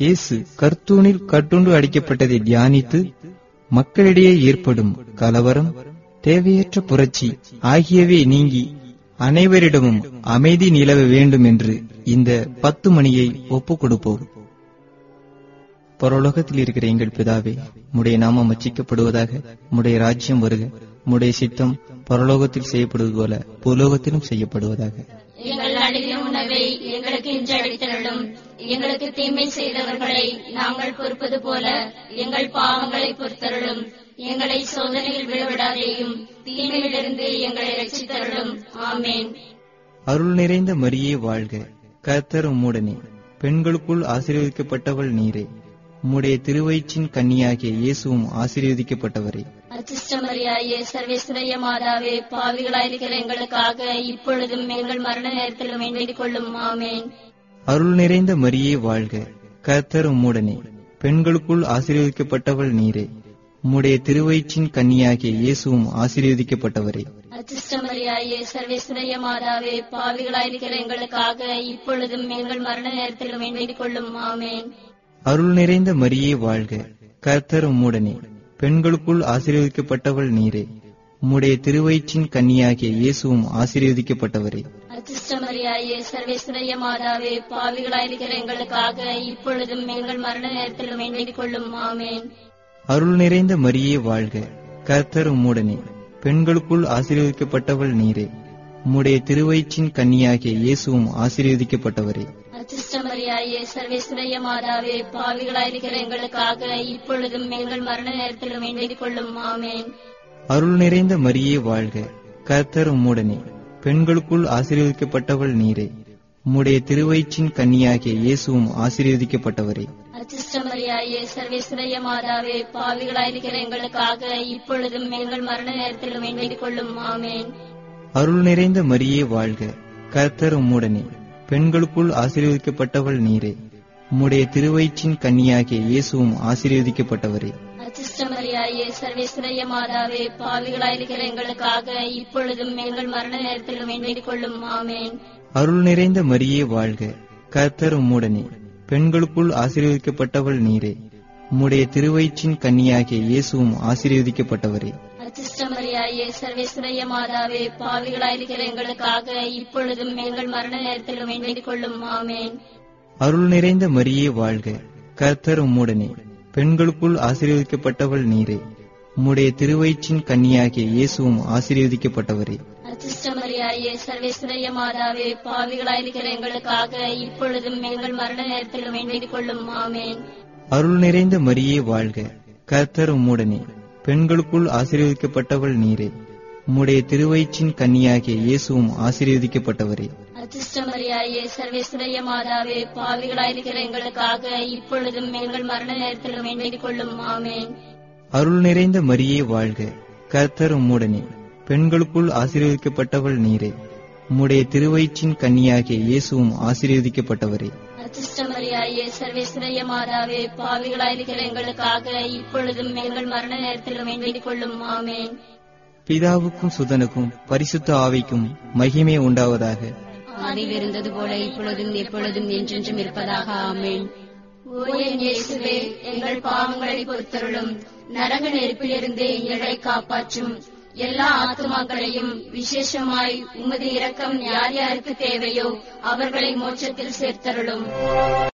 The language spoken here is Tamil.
இயேசு கர்த்தூனில் கட்டுண்டு அடிக்கப்பட்டதை தியானித்து மக்களிடையே ஏற்படும் கலவரம் தேவையற்ற புரட்சி ஆகியவை நீங்கி அனைவரிடமும் அமைதி நிலவ வேண்டும் என்று இந்த பத்து மணியை ஒப்புக் கொடுப்போம் பரலோகத்தில் இருக்கிற எங்கள் பிதாவே முடைய நாமம் அச்சிக்கப்படுவதாக முடைய ராஜ்யம் வருக முடைய சித்தம் பரலோகத்தில் செய்யப்படுவது போல பூலோகத்திலும் செய்யப்படுவதாக எங்கள் அழிய உணவை எங்களுக்கு இன்று அளித்தருளும் எங்களுக்கு தீமை செய்தவர்களை நாங்கள் பொறுப்பது போல எங்கள் பாவங்களை பொறுத்தருளும் எங்களை சோதனையில் விழவிடாதேயும் தீமையிலிருந்து எங்களை ரட்சித்தருளும் ஆமேன் அருள் நிறைந்த மரியே வாழ்க கர்த்தர் உம்முடனே பெண்களுக்குள் ஆசீர்வதிக்கப்பட்டவள் நீரே உம்முடைய திருவயிற்றின் கன்னியாகிய இயேசுவும் ஆசீர்வதிக்கப்பட்டவரே அச்சிஷ்டமரியாயே சர்வேஸ்வரிய மாதாவே பாவிகளாயிருக்கிற எங்களுக்காக இப்பொழுதும் எங்கள் மரண நேரத்திலும் வேண்டிக் கொள்ளும் ஆமேன் அருள் நிறைந்த மரியே வாழ்க கர்த்தர் உம்முடனே பெண்களுக்குள் ஆசீர்வதிக்கப்பட்டவள் நீரே உம்முடைய திருவயிற்றின் கன்னியாகிய இயேசுவும் ஆசீர்வதிக்கப்பட்டவரே அச்சிஷ்டமரியாயே சர்வேஸ்வரிய மாதாவே பாவிகளாயிருக்கிற எங்களுக்காக இப்பொழுதும் எங்கள் மரண நேரத்திலும் வேண்டிக் கொள்ளும் ஆமேன் அருள் நிறைந்த மரியே வாழ்க கர்த்தர் உம்முடனே பெண்களுக்குள் ஆசீர்வதிக்கப்பட்டவள் நீரே உம்முடைய திருவயிற்றின் கன்னியாகிய இயேசுவும் ஆசீர்வதிக்கப்பட்டவரே அச்சிஷ்டமரியாயே சர்வேஸ்வரிய மாதாவே பாவிகளாயிருக்கிற எங்களுக்காக இப்பொழுதும் எங்கள் மரண நேரத்திலும் வேண்டிக் கொள்ளும் ஆமேன் அருள் நிறைந்த மரியே வாழ்க கர்த்தர் உம்முடனே பெண்களுக்குள் ஆசீர்வதிக்கப்பட்டவள் நீரே உம்முடைய திருவயிற்றின் கன்னியாகிய இயேசுவும் ஆசீர்வதிக்கப்பட்டவரே அச்சிஷ்டமரியாயே சர்வேஸ்வரிய மாதாவே பாவிகளாயிருக்கிற எங்களுக்காக இப்பொழுதும் எங்கள் மரண நேரத்திலும் வேண்டிக் கொள்ளும் ஆமேன் அருள் நிறைந்த மரியே வாழ்க கர்த்தர் உம்முடனே பெண்களுக்குள் ஆசீர்வதிக்கப்பட்டவள் நீரே உம்முடைய திருவயிற்றின் கன்னியாகிய இயேசுவும் ஆசீர்வதிக்கப்பட்டவரே அச்சிஷ்டமரியாயே சர்வேஸ்வரிய மாதாவே பாவிகளாயிருக்கிற எங்களுக்காக இப்பொழுதும் எங்கள் மரண நேரத்திலும் வேண்டிக் கொள்ளும் ஆமேன் அருள் நிறைந்த மரியே வாழ்க கர்த்தர் உம்முடனே பெண்களுக்குள் ஆசீர்வதிக்கப்பட்டவள் நீரே உம்முடைய திருவயிற்றின் கன்னியாகிய இயேசுவும் ஆசீர்வதிக்கப்பட்டவரே அச்சிஷ்டமரியாயே சர்வேஸ்வரிய மாதாவே பாவிகளாயிருக்கிற எங்களுக்காக இப்பொழுதும் எங்கள் மரண நேரத்திலும் வேண்டிக் கொள்ளும் ஆமேன் அருள் நிறைந்த மரியே வாழ்க கர்த்தர் உம்முடனே பெண்களுக்குள் ஆசீர்வதிக்கப்பட்டவள் நீரே உம்முடைய திருவயிற்றின் கன்னியாகிய இயேசுவும் ஆசீர்வதிக்கப்பட்டவரே அச்சிஷ்டமரியாயே சர்வேஸ்வரிய மாதாவே பாவிகளாயிருக்கிற எங்களுக்காக இப்பொழுதும் எங்கள் மரண நேரத்திலும் வேண்டிக் கொள்ளும் ஆமேன் அருள் நிறைந்த மரியே வாழ்க கர்த்தர் உம்முடனே பெண்களுக்குள் ஆசீர்வதிக்கப்பட்டவள் நீரே உம்முடைய திருவயிற்றின் கன்னியாகிய இயேசுவும் ஆசீர்வதிக்கப்பட்டவரே அச்சிஷ்டமரியாயே சர்வேஸ்வரிய மாதாவே பாவிகளாயிருக்கிற எங்களுக்காக இப்பொழுதும் எங்கள் மரண நேரத்திலும் வேண்டிக் கொள்ளும் ஆமேன் அருள் நிறைந்த மரியே வாழ்க கர்த்தர் உம்முடனே பெண்களுக்குள் ஆசீர்வதிக்கப்பட்டவள் நீரே உம்முடைய திருவயிற்றின் கன்னியாகிய இயேசுவும் ஆசீர்வதிக்கப்பட்டவரே அச்சிஷ்டமரியாயே சர்வேஸ்வரிய மாதாவே பாவிகளாயிருக்கிற எங்களுக்காக இப்பொழுதும் எங்கள் மரண நேரத்திலும் வேண்டிக் கொள்ளும் ஆமேன் அருள் நிறைந்த மரியே வாழ்க கர்த்தர் உம்முடனே பெண்களுக்குள் ஆசீர்வதிக்கப்பட்டவள் நீரே உம்முடைய திருவயிற்றின் கன்னியாகிய இயேசுவும் ஆசீர்வதிக்கப்பட்டவரே அச்சிஷ்டமரியாயே சர்வேஸ்வரிய மாதாவே பாவிகளாயிருக்கிற எங்களுக்காக இப்பொழுதும் எங்கள் மரண நேரத்திலும் வேண்டிக் கொள்ளும் ஆமேன் பிதாவுக்கும் சுதனுக்கும் பரிசுத்த ஆவிக்கும் மகிமை உண்டாவதாக ஆதியில் இருந்தது போல இப்பொழுதும் எப்பொழுதும் என்றென்றும் இருப்பதாக ஆமேன் ஓ என் இயேசுவே எங்கள் பாவங்களை பொறுத்தருளும் நரக நெருப்பிலிருந்து எங்களை காப்பாற்றும் எல்லா ஆத்துமாக்களையும் விசேஷமாய் உமது இரக்கம் யார் யாருக்கு தேவையோ அவர்களை மோட்சத்தில் சேர்த்தருளும்